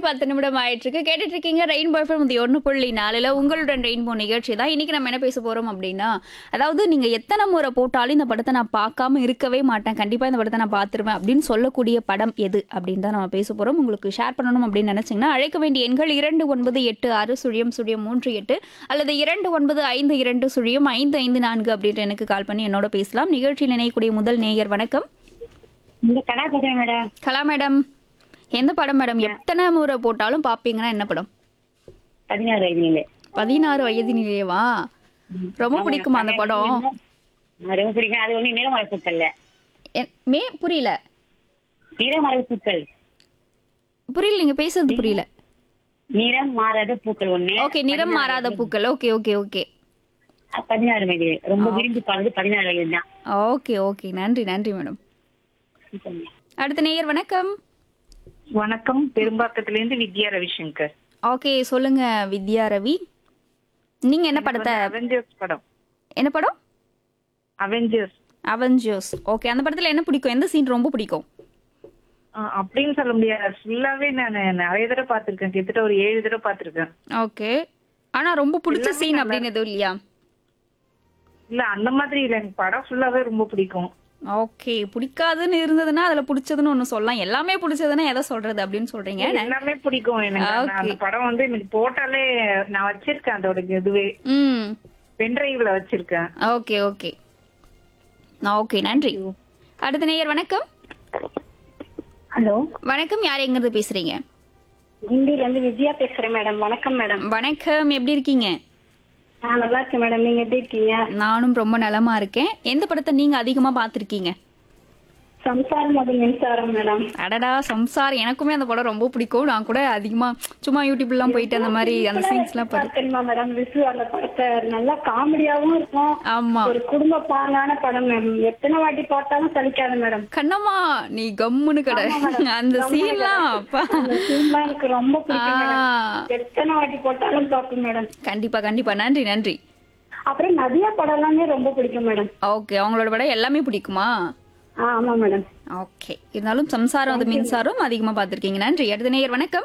பத்து நிமிடம் ஆயிட்டு இருக்கு கேட்டுட்டு இருக்கீங்க ரெயின்போ எஃப்எம் இது ஒன்று புள்ளி நாலுல உங்களுடன் ரெயின்போ நிகழ்ச்சி தான் இன்னைக்கு நம்ம என்ன பேச போறோம் அப்படின்னா அதாவது நீங்க எத்தனை முறை போட்டாலும் இந்த படத்தை நான் பார்க்காம இருக்கவே மாட்டேன் கண்டிப்பா இந்த படத்தை நான் பார்த்துருவேன் அப்படின்னு சொல்லக்கூடிய படம் எது அப்படின்னு தான் நம்ம பேச போறோம் உங்களுக்கு ஷேர் பண்ணணும் அப்படின்னு நினைச்சீங்கன்னா அழைக்க வேண்டிய எண்கள் இரண்டு ஒன்பது எட்டு ஆறு சுழியம் சுழியம் மூன்று எட்டு அல்லது இரண்டு ஒன்பது ஐந்து இரண்டு சுழியம் ஐந்து ஐந்து நான்கு அப்படின்ட்டு எனக்கு கால் பண்ணி என்னோட பேசலாம் நிகழ்ச்சியில் இணையக்கூடிய முதல் நேயர் வணக்கம் இந்த கடை பேசுறேன் மேடம் கலா மேடம் எந்த படம் மேடம் எத்தனை முறை போட்டாலும் பாப்பீங்கன்னா என்ன படம் பதினாறு வயதுல பதினாறு வயது நிலையவா ரொம்ப பிடிக்குமா அந்த படம் ரொம்ப பிடிக்கும் அது ஒண்ணு நிறமலை பூக்கள்ல எ- மே புரியல நிறமலை பூக்கள் புரியல நீங்க பேசுறது புரியல நிறம் மாறாத பூக்கள் ஒண்ணு ஓகே நிறம் மாறாத பூக்கள் ஓகே ஓகே ஓகே அது பதினாறு வயது ரொம்ப விரும்பி பார்த்தது பதினாறு வயது தான் ஓகே ஓகே நன்றி நன்றி மேடம் அடுத்த நேயர் வணக்கம் வணக்கம் பெரும்பாக்கத்திலிருந்து வித்யா ரவிசங்கர் ஓகே சொல்லுங்க வித்யா ரவி நீங்க என்ன படத்தை அவெஞ்சர்ஸ் படம் என்ன படம் அவெஞ்சர்ஸ் அவெஞ்சர்ஸ் ஓகே அந்த படத்துல என்ன பிடிக்கும் எந்த சீன் ரொம்ப பிடிக்கும் அப்படின்னு சொல்ல முடியாது ஃபுல்லாவே நான் நிறைய தடவை பார்த்திருக்கேன் கிட்டத்தட்ட ஒரு ஏழு தடவை பார்த்திருக்கேன் ஓகே ஆனா ரொம்ப பிடிச்ச சீன் அப்படின்னு எதுவும் இல்லையா இல்ல அந்த மாதிரி இல்ல எனக்கு படம் ஃபுல்லாவே ரொம்ப பிடிக்கும் ஓகே பிடிக்காதுன்னு இருந்ததுன்னா அதுல பிடிச்சதுன்னு ஒண்ணு சொல்லலாம் எல்லாமே பிடிச்சதுன்னா எதை சொல்றது அப்படின்னு சொல்றீங்க எல்லாமே பிடிக்கும் எனக்கு நான் அந்த படம் வந்து எனக்கு போட்டாலே நான் வச்சிருக்கேன் அதோட இதுவே ம் பென்டிரைவ்ல வச்சிருக்கேன் ஓகே ஓகே ஓகே நன்றி அடுத்த நேயர் வணக்கம் ஹலோ வணக்கம் யார் எங்கிருந்து பேசுறீங்க இந்தியில இருந்து விஜயா பேசுறேன் மேடம் வணக்கம் மேடம் வணக்கம் எப்படி இருக்கீங்க நான் நல்லா இருக்கேன் மேடம் நீங்க எப்படி இருக்கீங்க நானும் ரொம்ப நலமா இருக்கேன் எந்த படத்தை நீங்க அதிகமா பார்த்திருக்கீங்க சம்சாரம் அது மின்சாரம் மேடம் அடடா சம்சார் எனக்குமே அந்த படம் ரொம்ப பிடிக்கும் நான் கூட அதிகமா சும்மா யூடியூப்லாம் போயிட்டு அந்த மாதிரி அந்த சீன்ஸ்லாம் பார்த்து தெரியுமா மேடம் விசு அந்த படத்தை நல்லா காமெடியாவும் இருக்கும் ஆமா ஒரு குடும்ப பாங்கான படம் மேடம் எத்தனை வாட்டி பார்த்தாலும் சலிக்காது மேடம் கண்ணம்மா நீ கம்முன்னு கடை அந்த சீன்லாம் அப்பா அந்த சீன்லாம் எனக்கு ரொம்ப பிடிக்கும் மேடம் ஆ, எத்தனை வாட்டி போட்டாலும் பார்ப்பேன் மேடம் கண்டிப்பா கண்டிப்பா நன்றி நன்றி அப்புறம் நதியா படம் எல்லாமே ரொம்ப பிடிக்கும் மேடம் ஓகே அவங்களோட படம் எல்லாமே பிடிக்குமா ஆ ஆமா மேடம் ஓகே இருந்தாலும் சம்சாரம் அது மின்சாரம் அதிகமா பார்த்திருக்கீங்க நன்றி அடுத்த நேயர் வணக்கம்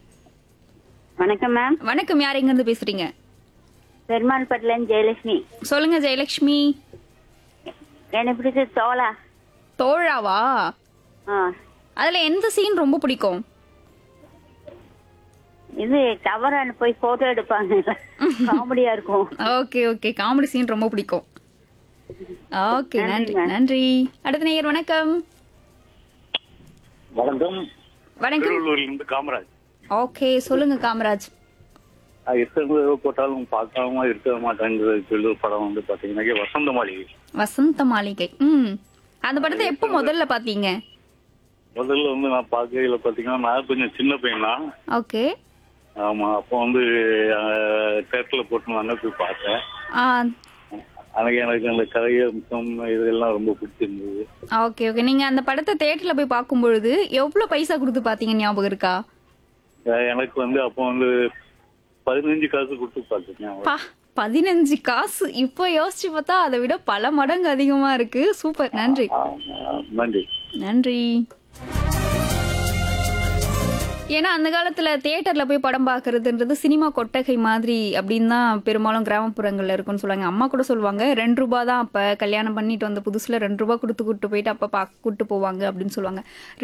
வணக்கம் மேம் வணக்கம் யார் எங்க இருந்து பேசுறீங்க பெருமாள் பட்லன் ஜெயலட்சுமி சொல்லுங்க ஜெயலட்சுமி எனக்கு பிடிச்சது தோலா தோழாவா ஆ அதுல எந்த சீன் ரொம்ப பிடிக்கும் இது டவர் போய் போட்டோ எடுப்பாங்க காமெடியா இருக்கும் ஓகே ஓகே காமெடி சீன் ரொம்ப பிடிக்கும் ஓகே நன்றி நன்றி அடுத்த நேயர் வணக்கம் வணக்கம் வணக்கம் திருவள்ளூர்லேருந்து காமராஜ் ஓகே சொல்லுங்க காமராஜ் நான் எத்தனை தடவை போட்டாலும் பார்க்காம இருக்க மாட்டேங்கிற சொல்லி படம் வந்து பாத்தீங்கன்னா வசந்த மாளிகை வசந்த மாளிகை ம் அந்த படத்தை எப்போ முதல்ல பாத்தீங்க முதல்ல வந்து நான் பார்க்கையில பாத்தீங்கன்னா நான் கொஞ்சம் சின்ன பையன் தான் ஓகே ஆமா அப்போ வந்து தேட்டர்ல போட்டு நான் போய் பார்த்தேன் ஆ அன்னைக்கு எனக்கு அந்த கதையம்சம் இதெல்லாம் ரொம்ப பிடிச்சிருந்தது ஓகே ஓகே நீங்க அந்த படத்தை தியேட்டர்ல போய் பார்க்கும் பொழுது எவ்வளவு பைசா கொடுத்து பாத்தீங்க ஞாபகம் இருக்கா அஹ் எனக்கு வந்து அப்போ வந்து பதினஞ்சு காசு கொடுத்து பார்த்துருக்கேன் பா பதினஞ்சு காசு இப்போ யோசிச்சு பார்த்தா அதை விட பல மடங்கு அதிகமா இருக்கு சூப்பர் நன்றி நன்றி நன்றி ஏன்னா அந்த காலத்துல தியேட்டர்ல போய் படம் பார்க்கறதுன்றது சினிமா கொட்டகை மாதிரி அப்படின்னு தான் பெரும்பாலும் கிராமப்புறங்கள்ல இருக்கும்னு சொல்லுவாங்க அம்மா கூட சொல்லுவாங்க ரெண்டு ரூபா தான் அப்ப கல்யாணம் பண்ணிட்டு வந்த புதுசுல ரெண்டு ரூபா கொடுத்து கூட்டு போயிட்டு அப்ப பா கூட்டு போவாங்க அப்படின்னு சொல்லுவாங்க